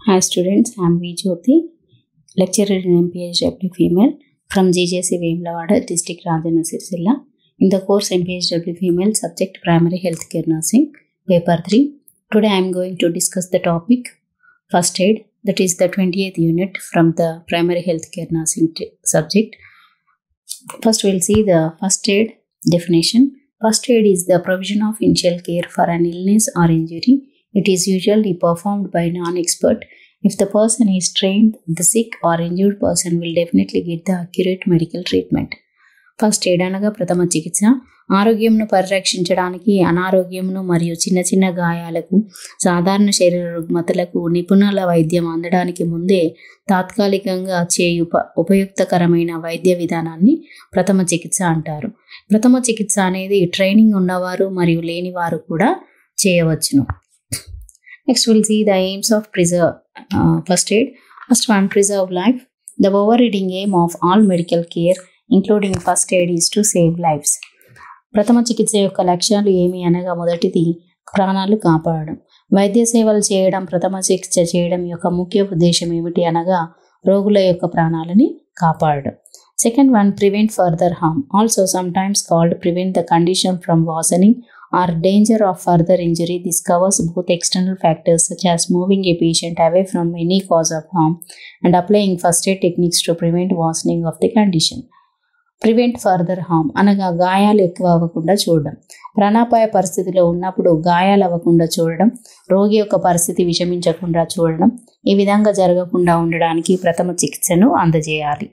Hi students, I am V. Jyoti, lecturer in MPHW Female from GJC Vemlavada, District Rajana Sirsilla. In the course MPHW Female, subject Primary Healthcare Nursing, paper 3. Today I am going to discuss the topic First Aid, that is the 20th unit from the Primary Healthcare Nursing t- subject. First, we'll see the first aid definition. First aid is the provision of initial care for an illness or injury. It is usually performed by non expert. If the person is trained, the sick or injured person will definitely get the accurate medical treatment. First aid అనగా ప్రథమ చికిత్స ఆరోగ్యంను పరిరక్షించడానికి అనారోగ్యంను మరియు చిన్న చిన్న గాయాలకు సాధారణ శరీర రుగ్మతలకు నిపుణుల వైద్యం అందడానికి ముందే తాత్కాలికంగా చేయు ఉప ఉపయుక్తకరమైన వైద్య విధానాన్ని ప్రథమ చికిత్స అంటారు ప్రథమ చికిత్స అనేది ట్రైనింగ్ ఉన్నవారు మరియు లేనివారు కూడా చేయవచ్చును next will see the aims of preserve first aid first one preserve life the overriding aim of all medical care including first aid is to save lives ప్రథమ చికిత్స యొక్క లక్ష్యాలు ఏమి అనగా మొదటిది ప్రాణాలు కాపాడడం వైద్య సేవలు చేయడం ప్రథమ చికిత్స చేయడం యొక్క ముఖ్య ఉద్దేశం ఏమిటి అనగా రోగుల యొక్క ప్రాణాలని కాపాడడం second one prevent further harm also sometimes called prevent the condition from worsening or danger of further injury this covers both external factors such as moving a patient away from any cause of harm and applying first aid techniques to prevent worsening of the condition prevent further harm అనగా గాయాలు ఎక్కువ అవ్వకుండా చూడడం ప్రాణాపాయ పరిస్థితిలో ఉన్నప్పుడు గాయాలు అవ్వకుండా చూడడం రోగి యొక్క పరిస్థితి విషమించకుండా చూడడం ఈ విధంగా జరగకుండా ఉండడానికి ప్రథమ చికిత్సను అందజేయాలి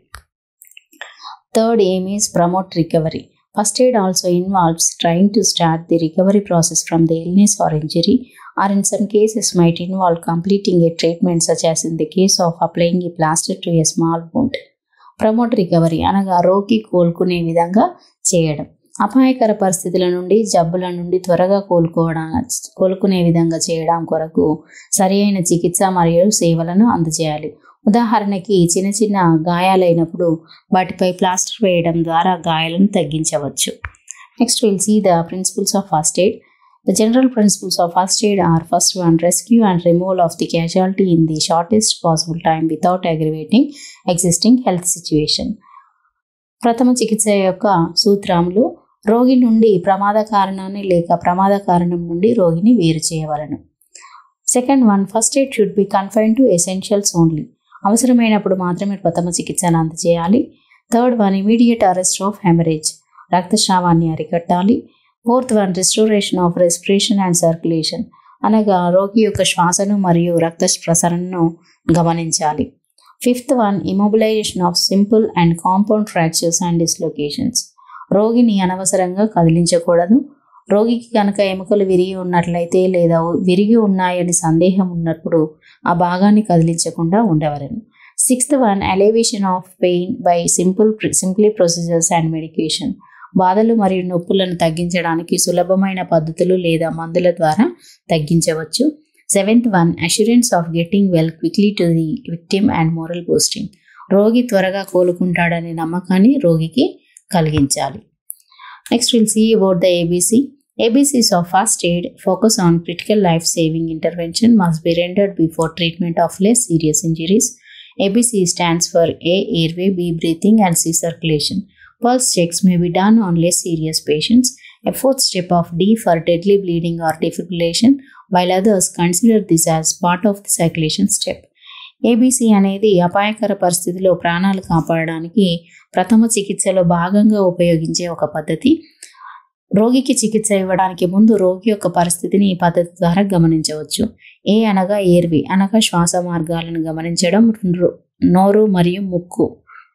third aim is promote recovery first aid also involves trying to start the recovery process from the illness or injury or in some cases might involve completing a treatment such as in the case of applying a plaster to a small wound promote recovery అనగా రోగి కోలుకునే విధంగా చేయడం అపాయకర పరిస్థితుల నుండి జబ్బుల నుండి త్వరగా కోలుకోవడం కోలుకునే విధంగా చేయడం కొరకు సరి అయిన చికిత్స మరియు సేవలను అందజేయాలి ఉదాహరణకి చిన్న చిన్న గాయాలైనప్పుడు వాటిపై ప్లాస్టర్ వేయడం ద్వారా గాయాలను తగ్గించవచ్చు next will see the principles of first aid The general principles of first aid are first one, rescue and removal of the casualty in the shortest possible time without aggravating existing health situation. ప్రథమ చికిత్స యొక్క సూత్రములు రోగి నుండి ప్రమాద కారణాన్ని లేక ప్రమాద కారణం నుండి రోగిని వేరు చేయవలను second one first aid should be confined to essentials only అవసరమైనప్పుడు మాత్రమే ప్రథమ చికిత్సను అందజేయాలి third one immediate arrest of haemorrhage రక్తస్రావాన్ని అరికట్టాలి fourth one restoration of respiration and circulation అనగా రోగి యొక్క శ్వాసను మరియు రక్త ప్రసరణను గమనించాలి fifth one immobilisation of simple and compound fractures and dislocations రోగిని అనవసరంగా కదిలించకూడదు రోగికి కనుక ఎముకలు విరిగి ఉన్నట్లయితే లేదా విరిగి ఉన్నాయని సందేహం ఉన్నప్పుడు ఆ భాగాన్ని కదిలించకుండా ఉండవలను sixth one alleviation of pain by simple simply procedures and medication బాధలు మరియు నొప్పులను తగ్గించడానికి సులభమైన పద్ధతులు లేదా మందుల ద్వారా తగ్గించవచ్చు seventh one assurance of getting well quickly to the victim and morale boosting రోగి త్వరగా కోలుకుంటాడనే నమ్మకాన్ని రోగికి కలిగించాలి next will see about the ABC ABCs of first aid focus on critical life saving intervention must be rendered before treatment of less serious injuries. ABC stands for A airway, B breathing, and C circulation. Pulse checks may be done on less serious patients. A fourth step of D for deadly bleeding or defibrillation, while others consider this as part of the circulation step. ABC అనేది అపాయకర పరిస్థితిలో ప్రాణాలు కాపాడడానికి ప్రథమ చికిత్సలో భాగంగా ఉపయోగించే ఒక పద్ధతి రోగికి చికిత్స ఇవ్వడానికి ముందు రోగి యొక్క పరిస్థితిని ఈ పద్ధతి ద్వారా గమనించవచ్చు ఏ అనగా ఏర్వి అనగా శ్వాస మార్గాలను గమనించడం నోరు మరియు ముక్కు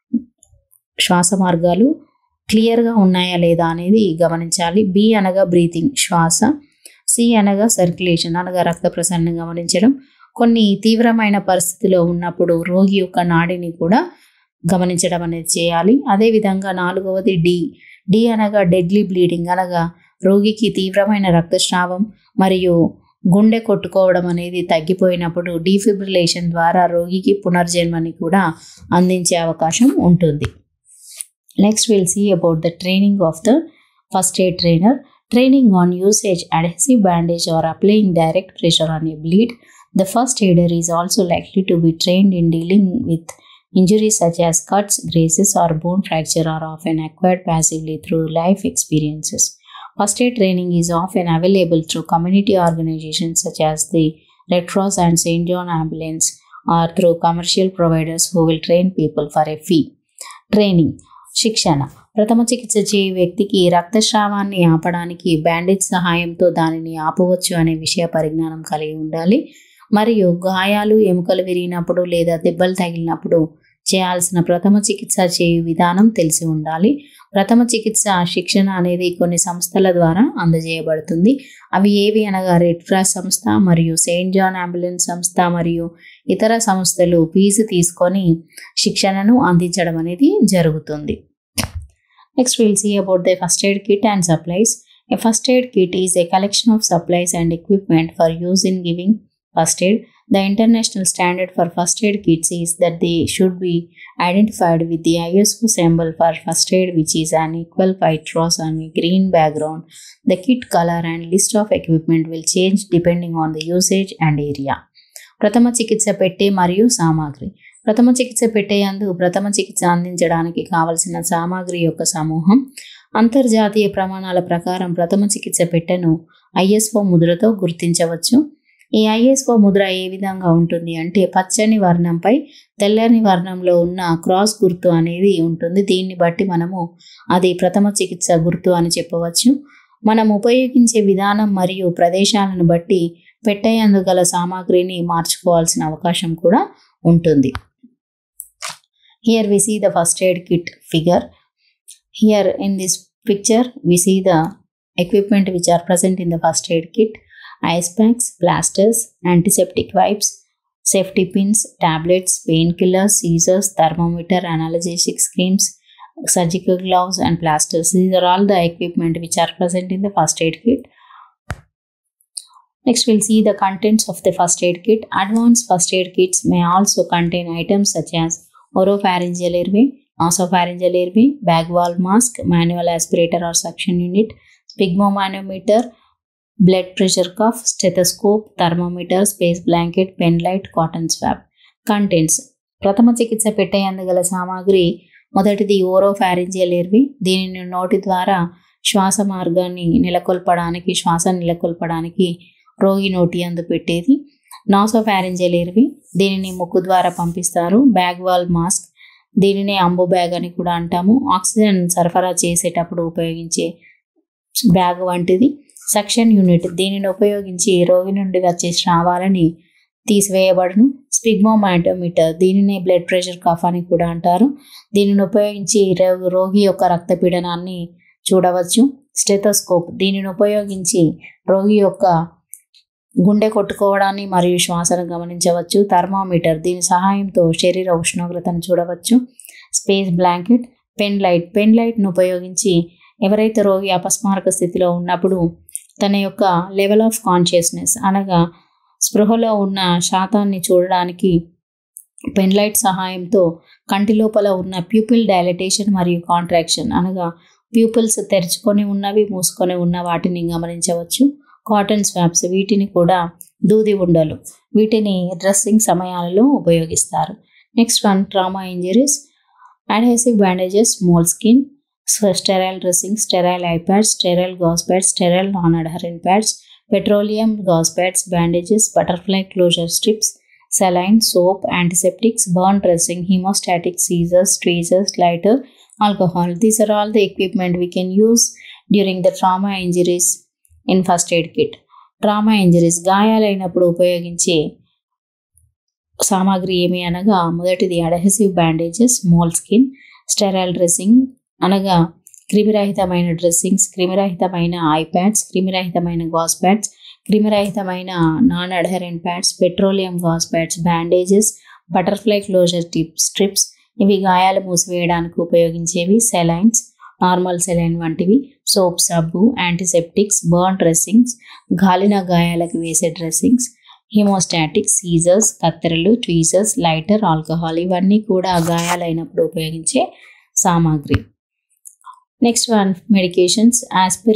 శ్వాస మార్గాలు క్లియర్గా ఉన్నాయా లేదా అనేది గమనించాలి బి అనగా బ్రీతింగ్ శ్వాస సి అనగా సర్క్యులేషన్ అనగా రక్త ప్రసరణ గమనించడం కొన్ని తీవ్రమైన పరిస్థితిలో ఉన్నప్పుడు రోగి యొక్క నాడిని కూడా గమనించడం అనేది చేయాలి అదేవిధంగా నాలుగవది డి డి అనగా డెడ్లీ బ్లీడింగ్ అనగా రోగికి తీవ్రమైన రక్తస్రావం మరియు గుండె కొట్టుకోవడం అనేది తగ్గిపోయినప్పుడు డీఫిబ్రిలేషన్ ద్వారా రోగికి పునర్జన్మని కూడా అందించే అవకాశం ఉంటుంది next will see about the training of the first aid trainer training on usage adhesive bandage or applying direct pressure on a bleed The first aider is also likely to be trained in dealing with injuries such as cuts, grazes, or bone fracture are often acquired passively through life experiences. First aid training is often available through community organizations such as the Red Cross and St. John Ambulance or through commercial providers who will train people for a fee. Training శిక్షణ ప్రథమ చికిత్స చేయు వ్యక్తికి రక్తస్రావాన్ని ఆపడానికి bandage సహాయంతో దానిని ఆపవచ్చు అనే విషయ పరిజ్ఞానం కలిగి ఉండాలి మరియు గాయాలు ఎముకలు విరిగినప్పుడు లేదా దెబ్బలు తగిలినప్పుడు చేయాల్సిన ప్రథమ చికిత్స చేయు విధానం తెలిసి ఉండాలి ప్రథమ చికిత్స శిక్షణ అనేది కొన్ని సంస్థల ద్వారా అందజేయబడుతుంది అవి ఏవి అనగా రెడ్ క్రాస్ సంస్థ మరియు సెయింట్ జాన్ అంబులెన్స్ సంస్థ మరియు ఇతర సంస్థలు ఫీజు తీసుకొని శిక్షణను అందించడం అనేది జరుగుతుంది next will see about the first aid kit and supplies a first aid kit is a collection of supplies and equipment for use in giving first aid The international standard for first aid kits is that they should be identified with the ISO symbol for first aid, which is an equal white cross on a green background. The kit color and list of equipment will change depending on the usage and area. ప్రథమ చికిత్స పెట్టే మరియు సామాగ్రి ప్రథమ చికిత్స పెట్టేయందు ప్రథమ చికిత్స అందించడానికి కావలసిన సామాగ్రి యొక్క సమూహం అంతర్జాతీయ ప్రమాణాల ప్రకారం ప్రథమ చికిత్స పెట్టెను ఐఎస్ఓ ముద్రతో గుర్తించవచ్చు ఈ ఐఎస్ఓ ముద్ర ఏ విధంగా ఉంటుంది అంటే పచ్చని వర్ణంపై తెల్లని వర్ణంలో ఉన్న క్రాస్ గుర్తు అనేది ఉంటుంది దీన్ని బట్టి మనము అది ప్రథమ చికిత్స గుర్తు అని చెప్పవచ్చు మనం ఉపయోగించే విధానం మరియు ప్రదేశాలను బట్టి పెట్టేందుకు గల సామాగ్రిని మార్చుకోవాల్సిన అవకాశం కూడా ఉంటుంది here we see the first aid kit figure here in this picture we see the equipment which are present in the first aid kit ice packs, plasters, antiseptic wipes, safety pins, tablets, painkillers, scissors, thermometer, analgesic creams, surgical gloves, and plasters. These are all the equipment which are present in the first aid kit. Next, we'll see the contents of the first aid kit. Advanced first aid kits may also contain items such as oropharyngeal airway, nasopharyngeal airway, bag wall mask, manual aspirator or suction unit, sphygmomanometer, blood pressure cuff stethoscope thermometer space blanket pen light cotton swab contents ప్రథమ చికిత్స పెట్టేందుగల సామాగ్రి మొదటిది ఓరో ఫ్యారింజియల్ ఎర్వి దీనిని నోటి ద్వారా శ్వాస మార్గాన్ని నెలకొల్పడానికి శ్వాస నెలకొల్పడానికి రోగి నోటి అందు పెట్టేది నాసో ఫ్యారింజియల్ ఎర్వి దీనిని ముక్కు ద్వారా పంపిస్తారు బ్యాగ్ వాల్ మాస్క్ దీనినే అంబు బ్యాగ్ అని కూడా అంటాము ఆక్సిజన్ సరఫరా చేసేటప్పుడు ఉపయోగించే బ్యాగ్ వంటిది సక్షన్ యూనిట్ దీనిని ఉపయోగించి రోగి నుండి వచ్చే స్రావాలని తీసివేయబడును స్పిగ్మోమాటోమీటర్ దీనిని బ్లడ్ ప్రెషర్ కఫ్ అని కూడా అంటారు దీనిని ఉపయోగించి రోగి యొక్క రక్తపీడనాన్ని చూడవచ్చు స్టెథోస్కోప్ దీనిని ఉపయోగించి రోగి యొక్క గుండె కొట్టుకోవడాన్ని మరియు శ్వాసను గమనించవచ్చు థర్మామీటర్ దీని సహాయంతో శరీర ఉష్ణోగ్రతను చూడవచ్చు space blanket pen light pen లైట్ను ఉపయోగించి ఎవరైతే రోగి అపస్మారక స్థితిలో ఉన్నప్పుడు తన యొక్క లెవెల్ ఆఫ్ కాన్షియస్నెస్ అనగా స్పృహలో ఉన్న శాతాన్ని చూడడానికి పెన్లైట్ సహాయంతో కంటి లోపల ఉన్న ప్యూపిల్ డైలటేషన్ మరియు కాంట్రాక్షన్ అనగా ప్యూపిల్స్ తెరుచుకొని ఉన్నవి మూసుకొని ఉన్న వాటిని గమనించవచ్చు కాటన్ స్వాబ్స్ వీటిని కూడా దూది ఉండలు వీటిని డ్రెస్సింగ్ సమయాలలో ఉపయోగిస్తారు next one trauma injuries adhesive bandages small skin sterile dressing, sterile eye pads, sterile gauze pads, sterile non-adherent pads, petroleum gauze pads, bandages, butterfly closure strips, saline, soap, antiseptics, burn dressing, hemostatic seizures, tweezers, lighter, alcohol. These are all the equipment we can use during the trauma injuries in first aid kit. Trauma injuries గాయాలైనప్పుడు ఉపయోగించే సామాగ్రి ఏమి అనగా మొదటిది adhesive bandages small skin sterile dressing అనగా క్రిమిరహితమైన dressings క్రిమిరహితమైన eye pads క్రిమిరహితమైన గాస్ ప్యాడ్స్ క్రిమిరహితమైన non adherent pads petroleum gauze pads bandages butterfly closure tape strips ఇవి గాయాలు మూసివేయడానికి ఉపయోగించేవి సెలైన్స్ నార్మల్ సెలైన్ వంటివి సోప్ సబ్బు యాంటీసెప్టిక్స్ బర్న్ డ్రెస్సింగ్స్ గాలిన గాయాలకు వేసే డ్రెస్సింగ్స్ హిమోస్టాటిక్స్ సీజర్స్ కత్తెరలు ట్వీజర్స్ లైటర్ ఆల్కహాల్ ఇవన్నీ కూడా గాయాలైనప్పుడు ఉపయోగించే సామాగ్రి next one medications aspirin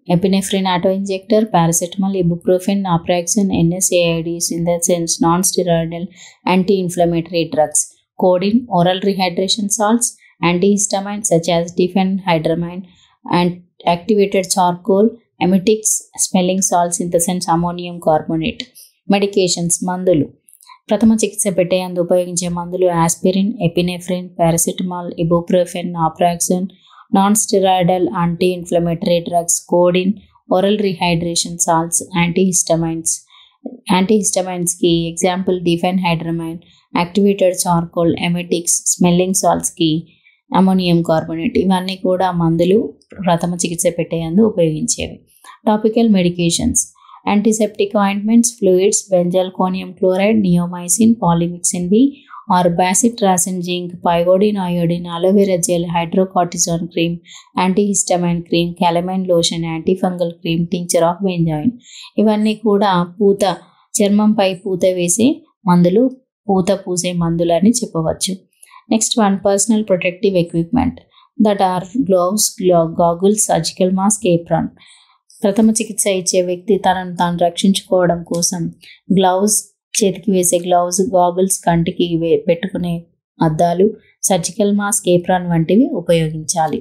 epinephrine auto-injector, paracetamol, ibuprofen, naproxen, NSAIDs in the sense non-steroidal anti-inflammatory drugs, codeine, oral rehydration salts, antihistamines such as diphenhydramine and activated charcoal, emetics, smelling salts in the sense ammonium carbonate, medications, మందులు ప్రథమ చికిత్స పెట్టేందు ఉపయోగించే మందులు aspirin epinephrine paracetamol ibuprofen naproxen non steroidal anti inflammatory drugs codeine oral rehydration salts antihistamines యాంటీహిస్టమైన్స్కి example diphenhydramine activated charcoal emetics smelling సాల్ట్స్కి ammonium carbonate ఇవన్నీ కూడా మందులు ప్రథమ చికిత్స పెట్టేందు ఉపయోగించేవి topical medications antiseptic ointments fluids benzalkonium chloride neomycin polymyxin B or bacitracin zinc పైగోడిన్ iodine aloe vera gel hydrocortisone cream antihistamine cream calamine lotion antifungal cream tincture of benzoin ఇవన్నీ కూడా పూత చర్మంపై పూత వేసే మందులు పూత పూసే మందులు అని చెప్పవచ్చు next one personal protective equipment that are gloves goggles surgical mask apron ప్రథమ చికిత్స ఇచ్చే వ్యక్తి తనను తాను రక్షించుకోవడం కోసం గ్లౌజ్ చేతికి వేసే గ్లౌజ్ గాగుల్స్ కంటికి వే పెట్టుకునే అద్దాలు సర్జికల్ మాస్క్ ఏప్రాన్ వంటివి ఉపయోగించాలి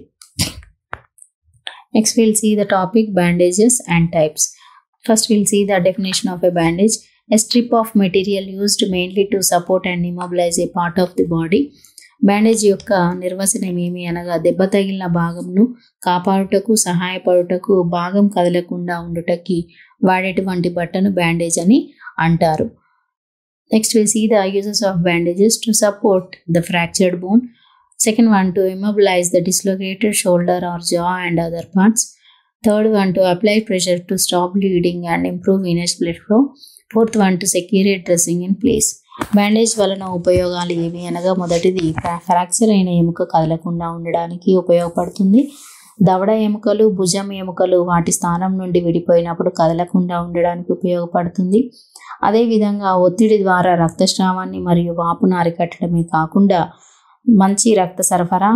next will see the topic bandages and types first will see the definition of a bandage a strip of material used mainly to support and immobilise a part of the body bandage యొక్క నిర్వచనం ఏమి అనగా దెబ్బ తగిలిన భాగంను కాపాడుటకు సహాయపడుటకు భాగం కదలకుండా ఉండుటకి వాడేటువంటి బట్టను బ్యాండేజ్ అని అంటారు next will see the uses of bandages to support the fractured bone second one to immobilise the dislocated shoulder or jaw and other parts third one to apply pressure to stop bleeding and improve ఇనర్స్ blood flow fourth one to secure dressing in place bandage వలన ఉపయోగాలు ఏవి అనగా మొదటిది fracture అయిన ఎముక కదలకుండా ఉండడానికి ఉపయోగపడుతుంది దవడ ఎముకలు భుజం ఎముకలు వాటి స్థానం నుండి విడిపోయినప్పుడు కదలకుండా ఉండడానికి ఉపయోగపడుతుంది అదేవిధంగా ఒత్తిడి ద్వారా రక్తస్రావాన్ని మరియు వాపును అరికట్టడమే కాకుండా మంచి రక్త సరఫరా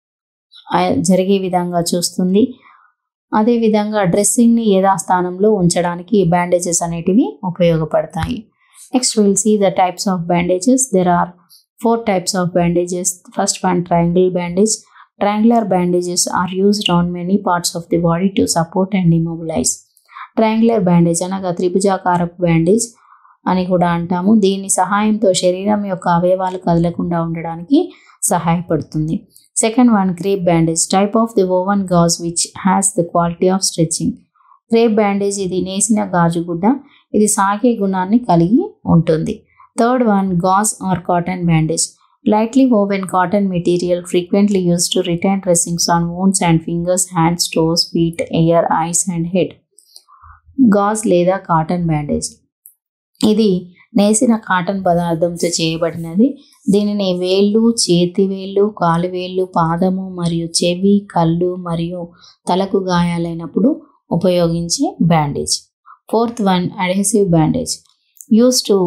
జరిగే విధంగా చూస్తుంది అదేవిధంగా డ్రెస్సింగ్ని యథాస్థానంలో ఉంచడానికి బ్యాండేజెస్ అనేటివి ఉపయోగపడతాయి next will see the types of bandages there are four types of bandages first one triangle bandage triangular bandages are used on many parts of the body to support and immobilise triangular bandage అనగా త్రిభుజాకారపు bandage అని కూడా అంటాము దీని సహాయంతో శరీరం యొక్క అవయవాలు కదలకుండా ఉండడానికి సహాయపడుతుంది second one crepe bandage type of the woven gauze which has the quality of stretching crepe bandage ఇది నేసిన గాజుగుడ్డ ఇది సాగే గుణాన్ని కలిగి ఉంటుంది third one gauze or cotton bandage lightly woven cotton material frequently used to retain dressings on wounds and fingers, hands, toes, feet, ear, eyes and head. Gauze లేదా cotton bandage ఇది నేసిన కాటన్ పదార్థంతో చేయబడినది దీనిని వేళ్ళు చేతి వేళ్ళు కాలు వేళ్ళు పాదము మరియు చెవి కళ్ళు మరియు తలకు గాయాలైనప్పుడు ఉపయోగించే bandage fourth one adhesive bandage use to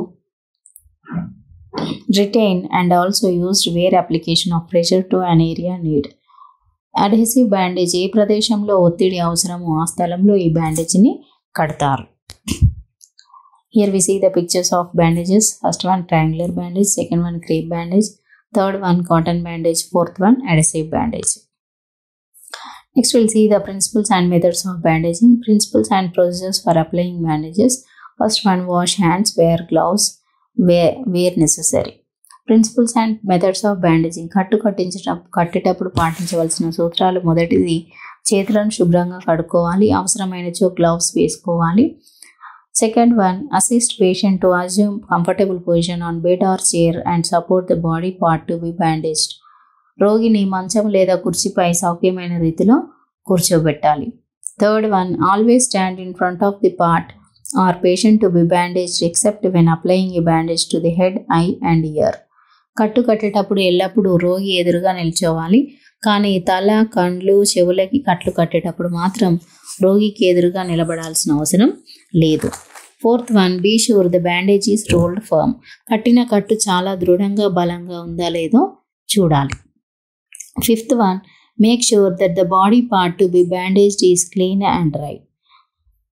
retain and also used where application of pressure to an area need. Adhesive bandage ఏ ప్రదేశంలో ఒత్తిడి అవసరమో ఆ స్థలంలో ఈ బ్యాండేజ్ని కడతారు here we see the pictures of bandages first one triangular bandage second one crepe bandage third one cotton bandage fourth one adhesive bandage next will see the principles and methods of bandaging principles and procedures for applying bandages first one wash hands wear gloves where where necessary principles and methods of bandaging కట్టు కట్టించడం కట్టేటప్పుడు పాటించవలసిన సూత్రాలు మొదటిది చేతులను శుభ్రంగా కడుక్కోవాలి అవసరమైనచో గ్లౌస్ వేసుకోవాలి second one assist patient to assume comfortable position on bed or chair and support the body part to be bandaged రోగిని మంచం లేదా కుర్చీపై సౌఖ్యమైన రీతిలో కూర్చోబెట్టాలి third one always stand in front of the part or patient to be bandaged except when applying a bandage to the head eye and ear కట్టు కట్టేటప్పుడు ఎల్లప్పుడూ రోగి ఎదురుగా నిల్చోవాలి కానీ తల కండ్లు చెవులకి కట్లు కట్టేటప్పుడు మాత్రం రోగికి ఎదురుగా నిలబడాల్సిన అవసరం లేదు fourth one be sure the bandage is rolled firm కట్టిన కట్టు చాలా దృఢంగా బలంగా ఉందా లేదో చూడాలి fifth one make sure that the body part to be bandaged is clean and dry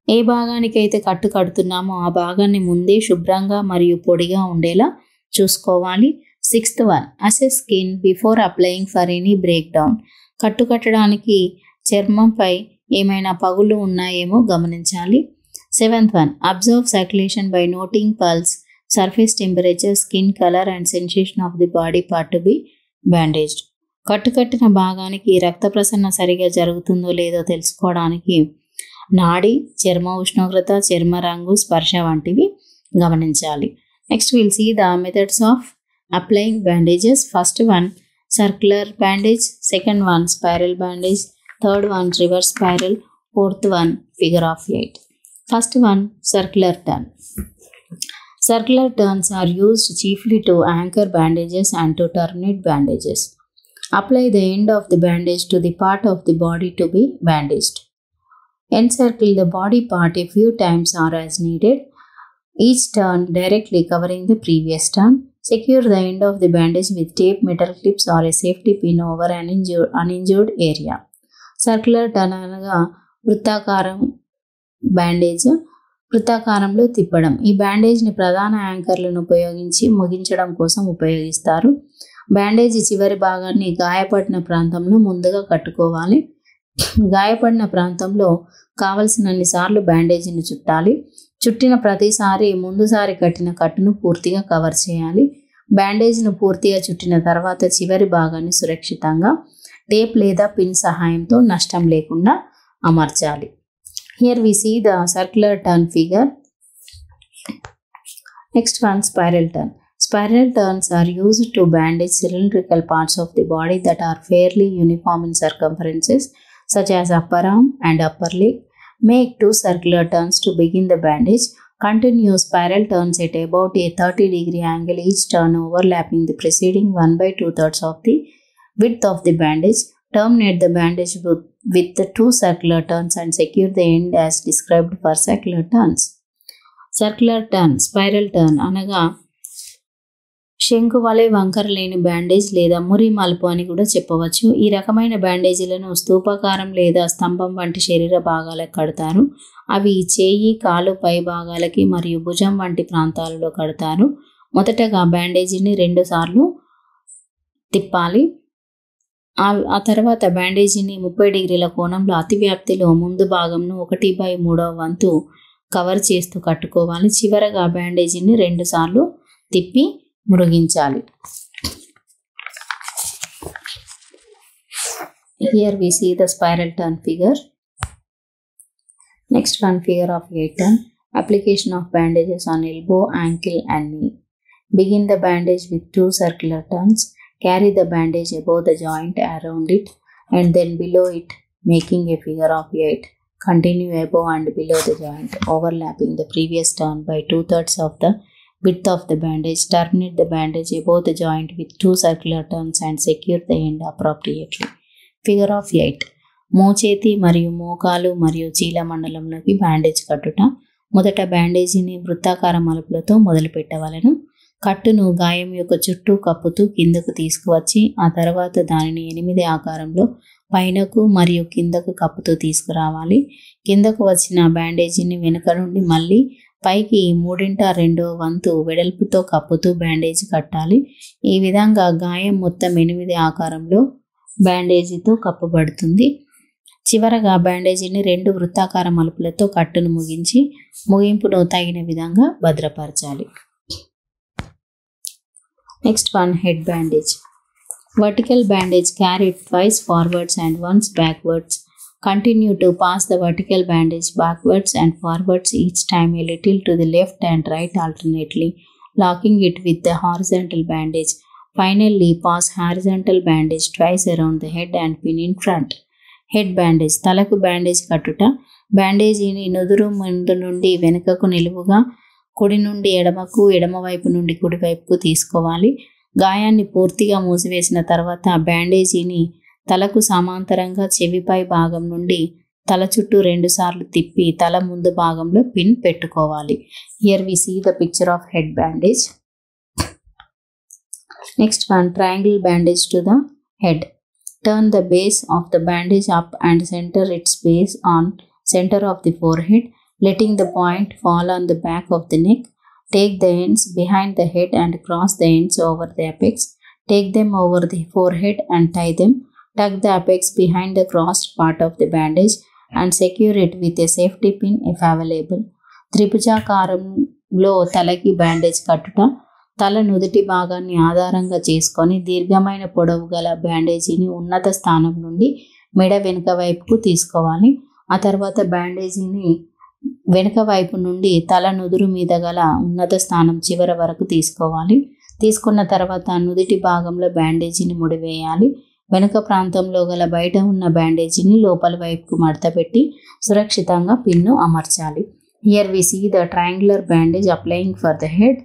ఏ భాగానికైతే కట్టు కడుతున్నామో ఆ భాగాన్ని ముందే శుభ్రంగా మరియు పొడిగా ఉండేలా చూసుకోవాలి sixth one assess skin before applying for any break down కట్టు కట్టడానికి చర్మంపై ఏమైనా పగులు ఉన్నాయేమో గమనించాలి seventh one observe circulation by noting pulse surface temperature skin colour and sensation of the body part to be bandaged కట్టుకట్టిన భాగానికి రక్త ప్రసరణ సరిగా జరుగుతుందో లేదో తెలుసుకోవడానికి నాడి చర్మ ఉష్ణోగ్రత చర్మ రంగు స్పర్శ వంటివి గమనించాలి next will see the methods of applying bandages first one circular bandage second one spiral bandage third one reverse spiral fourth one figure of eight first one circular turn Circular turns are used chiefly to anchor bandages and to terminate bandages. Apply the end of the bandage to the part of the body to be bandaged. Encircle the body part a few times or as needed, each turn directly covering the previous turn. Secure the end of the bandage with tape, metal clips, or a safety pin over an injured, uninjured area. Circular turn అనగా వృత్తాకారం bandage వృత్తాకారంలో తిప్పడం ఈ బ్యాండేజ్ని ప్రధాన యాంకర్లను ఉపయోగించి ముగించడం కోసం ఉపయోగిస్తారు bandage చివరి భాగాన్ని గాయపడిన ప్రాంతంలో ముందుగా కట్టుకోవాలి గాయపడిన ప్రాంతంలో కావలసినన్ని సార్లు బ్యాండేజీని చుట్టాలి చుట్టిన ప్రతిసారి ముందుసారి కట్టిన కట్టును పూర్తిగా కవర్ చేయాలి బ్యాండేజ్ను పూర్తిగా చుట్టిన తర్వాత చివరి భాగాన్ని సురక్షితంగా టేప్ లేదా పిన్ సహాయంతో నష్టం లేకుండా అమర్చాలి Here we see the circular turn figure. Next one, spiral turn. Spiral turns are used to bandage cylindrical parts of the body that are fairly uniform in circumferences, such as upper arm and upper leg. Make two circular turns to begin the bandage. Continue spiral turns at about a 30 degree angle, each turn overlapping the preceding 1 by 2 thirds of the width of the bandage. Terminate the bandage with, with the two circular turns and secure the end as described for circular turns. Circular turn spiral turn అనగా శంకు వలె వంకర లేని bandage లేదా మురి మలుపు అని కూడా చెప్పవచ్చు ఈ రకమైన బ్యాండేజీలను స్తూపాకారం లేదా స్తంభం వంటి శరీర భాగాలకు కడతారు అవి చేయి కాలు పై భాగాలకి మరియు భుజం వంటి ప్రాంతాలలో కడతారు మొదటగా బ్యాండేజీని రెండు సార్లు తిప్పాలి ఆ తర్వాత బ్యాండేజీని ముప్పై డిగ్రీల కోణంలో అతివ్యాప్తిలో ముందు భాగంను ఒకటి బై మూడవ వంతు కవర్ చేస్తూ కట్టుకోవాలి చివరగా బ్యాండేజీని రెండు సార్లు తిప్పి మురిగించాలి here we see the spiral turn figure next one figure of eight turn application of bandages on elbow ankle and knee begin the bandage with two circular turns carry the bandage above the joint around it and then below it making a figure of 8 continue above and below the joint overlapping the previous turn by two thirds of the width of the bandage terminate the bandage above the joint with two circular turns and secure the end appropriately figure of 8 మోచేతి మరియు మోకాలు మరియు చీల మండలంలోకి bandage కట్టుట మొదట బ్యాండేజీని వృత్తాకార మలుపులతో మొదలు పెట్టవలను కట్టును గాయం యొక్క చుట్టూ కప్పుతూ కిందకు తీసుకువచ్చి ఆ తర్వాత దానిని ఎనిమిది ఆకారంలో పైనకు మరియు కిందకు కప్పుతూ తీసుకురావాలి కిందకు వచ్చిన బ్యాండేజీని వెనుక నుండి మళ్ళీ పైకి మూడింట రెండో వంతు వెడల్పుతో కప్పుతూ బ్యాండేజ్ కట్టాలి ఈ విధంగా గాయం మొత్తం ఎనిమిది ఆకారంలో బ్యాండేజీతో కప్పబడుతుంది చివరగా బ్యాండేజీని రెండు వృత్తాకార మలుపులతో కట్టును ముగించి ముగింపును తగిన విధంగా భద్రపరచాలి Next one head bandage. Vertical bandage carried twice forwards and once backwards. Continue to pass the vertical bandage backwards and forwards each time a little to the left and right alternately, locking it with the horizontal bandage. Finally, pass horizontal bandage twice around the head and pin in front. Head bandage తలకు bandage కట్టుట బ్యాండేజీని నుదురు ముందు నుండి వెనుకకు నిలువుగా కుడి నుండి ఎడమకు ఎడమ వైపు నుండి కుడి వైపుకు తీసుకోవాలి గాయాన్ని పూర్తిగా మూసివేసిన తర్వాత బ్యాండేజీని తలకు సమాంతరంగా చెవిపై భాగం నుండి తల చుట్టూ రెండు సార్లు తిప్పి తల ముందు భాగంలో పిన్ పెట్టుకోవాలి here we see the picture of head bandage next one triangle bandage to the head turn the base of the bandage up and centre its base on center of the forehead letting the point fall on the back of the neck. Take the ends behind the head and cross the ends over the apex. Take them over the forehead and tie them. Tuck the apex behind the crossed part of the bandage and secure it with a safety pin if available. త్రిభుజాకారంలో తలకి bandage కట్టుట తల నుదుటి భాగాన్ని ఆధారంగా చేసుకొని దీర్ఘమైన పొడవు గల బ్యాండేజీని ఉన్నత స్థానం నుండి మెడ వెనుక వైపుకు తీసుకోవాలి ఆ తర్వాత బ్యాండేజీని వెనుక వైపు నుండి తల నుదురు మీద గల ఉన్నత స్థానం చివర వరకు తీసుకోవాలి తీసుకున్న తర్వాత నుదిటి భాగంలో బ్యాండేజీని ముడివేయాలి వెనుక ప్రాంతంలో గల బయట ఉన్న బ్యాండేజీని లోపల వైపుకు మడతపెట్టి సురక్షితంగా పిన్ను అమర్చాలి here we see the triangular bandage applying for the head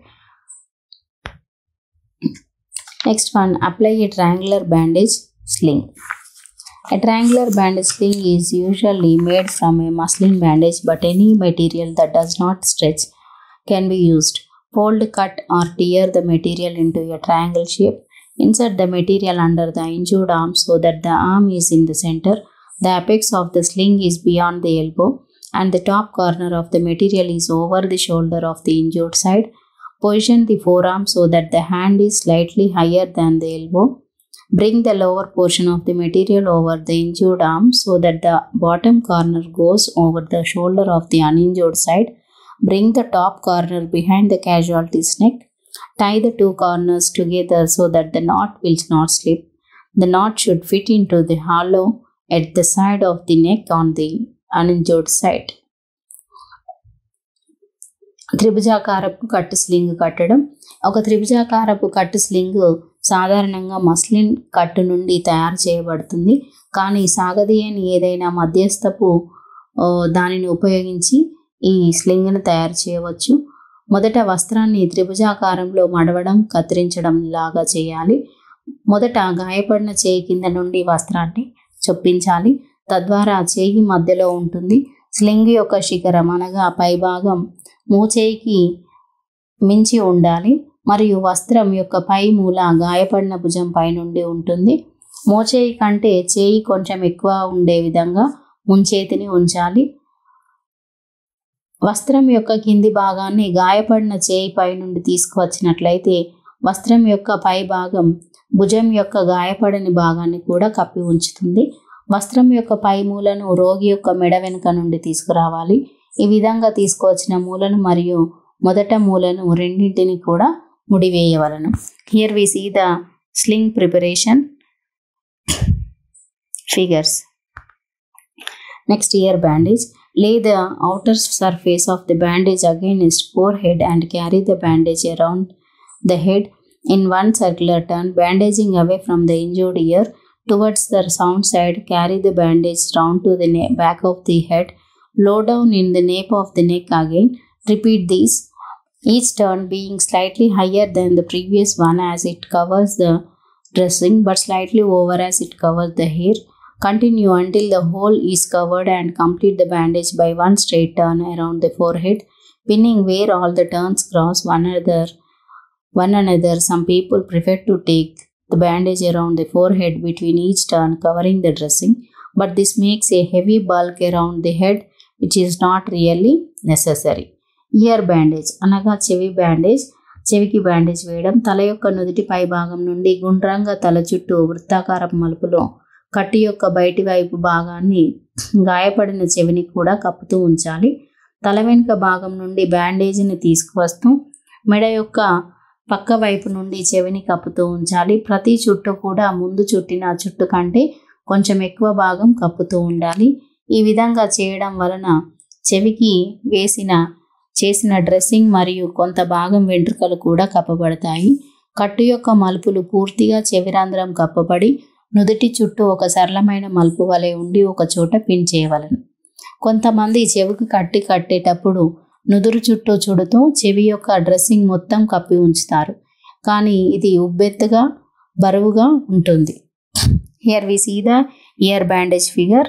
next one apply a triangular bandage sling A triangular bandage sling is usually made from a muslin bandage, but any material that does not stretch can be used. Fold, cut, or tear the material into a triangle shape. Insert the material under the injured arm so that the arm is in the center. The apex of the sling is beyond the elbow, and the top corner of the material is over the shoulder of the injured side. Position the forearm so that the hand is slightly higher than the elbow. Bring the lower portion of the material over the injured arm so that the bottom corner goes over the shoulder of the uninjured side. Bring the top corner behind the casualty's neck. Tie the two corners together so that the knot will not slip. The knot should fit into the hollow at the side of the neck on the uninjured side. త్రిభుజాకారపు కట్టు sling కట్టడం ఒక త్రిభుజాకారపు కట్టు sling సాధారణంగా muslin కట్టు నుండి తయారు చేయబడుతుంది కానీ సాగదీయని ఏదైనా మధ్యస్థపు ఆ, దానిని ఉపయోగించి ఈ స్లింగ్ను తయారు చేయవచ్చు మొదట వస్త్రాన్ని త్రిభుజాకారంలో మడవడం కత్తిరించడం లాగా చేయాలి మొదట గాయపడిన చేయి కింద నుండి వస్త్రాన్ని చొప్పించాలి తద్వారా చేయి మధ్యలో ఉంటుంది స్లింగ్ యొక్క శిఖరం అనగా పైభాగం మూచేయికి మించి ఉండాలి మరియు వస్త్రం యొక్క పై మూల గాయపడిన భుజం పై నుండి ఉంటుంది మోచేయి కంటే చేయి కొంచెం ఎక్కువ ఉండే విధంగా ముంచేతిని ఉంచాలి వస్త్రం యొక్క కింది భాగాన్ని గాయపడిన చేయి పై నుండి తీసుకువచ్చినట్లయితే వస్త్రం యొక్క పై భాగం భుజం యొక్క గాయపడని భాగాన్ని కూడా కప్పి ఉంచుతుంది వస్త్రం యొక్క పై మూలను రోగి యొక్క మెడ వెనుక నుండి తీసుకురావాలి ఈ విధంగా తీసుకువచ్చిన మూలను మరియు మొదట మూలను రెండింటిని కూడా ముడివేయవలను here we see the sling preparation figures next ear bandage lay the outer surface of the bandage against forehead and carry the bandage around the head in one circular turn bandaging away from the injured ear towards the sound side carry the bandage round to the na- back of the head low down in the nape of the neck again repeat these each turn being slightly higher than the previous one as it covers the dressing but slightly over as it covers the hair Continue until the whole is covered and complete the bandage by one straight turn around the forehead, pinning where all the turns cross one another. One another. Some people prefer to take the bandage around the forehead between each turn, covering the dressing, but this makes a heavy bulk around the head, which is not really necessary. Ear bandage అనగా చెవి bandage చెవికి bandage వేయడం తల యొక్క నుదుటి పై భాగం నుండి గుండ్రంగా తల చుట్టూ వృత్తాకారపు మలుపులో కట్టి యొక్క బయటి వైపు భాగాన్ని గాయపడిన చెవిని కూడా కప్పుతూ ఉంచాలి తల వెనుక భాగం నుండి బ్యాండేజీని తీసుకువస్తూ మెడ యొక్క పక్క వైపు నుండి చెవిని కప్పుతూ ఉంచాలి ప్రతి చుట్టు కూడా ముందు చుట్టిన చుట్టు కంటే కొంచెం ఎక్కువ భాగం కప్పుతూ ఉండాలి ఈ విధంగా చేయడం వలన చెవికి వేసిన చేసిన డ్రెస్సింగ్ మరియు కొంత భాగం వెంట్రుకలు కూడా కప్పబడతాయి కట్టు యొక్క మలుపులు పూర్తిగా చెవిరంధ్రం కప్పబడి నుదుటి చుట్టూ ఒక సరళమైన మలుపు వలె ఉండి ఒక చోట పిన్ చేయవలను కొంతమంది చెవికి కట్టి కట్టేటప్పుడు నుదురు చుట్టూ చుడుతూ చెవి యొక్క డ్రెస్సింగ్ మొత్తం కప్పి ఉంచుతారు కానీ ఇది ఉబ్బెత్తుగా బరువుగా ఉంటుంది here we see the ear bandage figure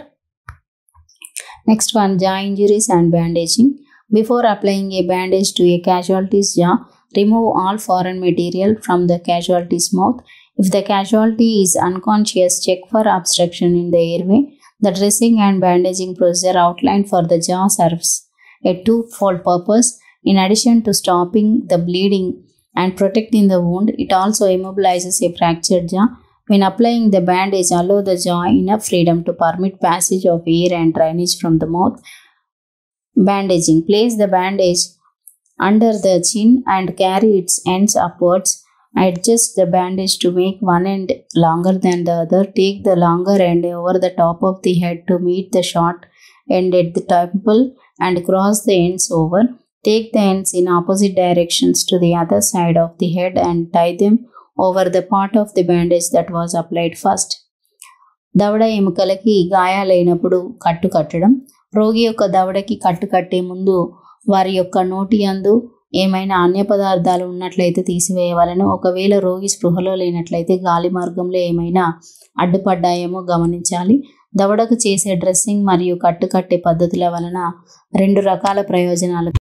next one jaw injuries and bandaging before applying a bandage to a casualty's jaw remove all foreign material from the casualty's mouth If the casualty is unconscious, check for obstruction in the airway. The dressing and bandaging procedure outlined for the jaw serves a two-fold purpose. In addition to stopping the bleeding and protecting the wound, it also immobilizes a fractured jaw. When applying the bandage, allow the jaw enough freedom to permit passage of air and drainage from the mouth. Bandaging. Place the bandage under the chin and carry its ends upwards. Adjust the bandage to make one end longer than the other. Take the longer end over the top of the head to meet the short end at the temple and cross the ends over. Take the ends in opposite directions to the other side of the head and tie them over the part of the bandage that was applied first. దవడ ఎముకలకి గాయాలైనప్పుడు కట్టు కట్టడం రోగి యొక్క దవడకి కట్టు కట్టే ముందు వారి యొక్క నోటి అందు ఏమైనా అన్య పదార్థాలు ఉన్నట్లయితే తీసివేయవలను ఒకవేళ రోగి స్పృహలో లేనట్లయితే గాలి మార్గంలో ఏమైనా అడ్డుపడ్డాయేమో గమనించాలి దవడకు చేసే డ్రెస్సింగ్ మరియు కట్టు కట్టే పద్ధతుల వలన రెండు రకాల ప్రయోజనాలు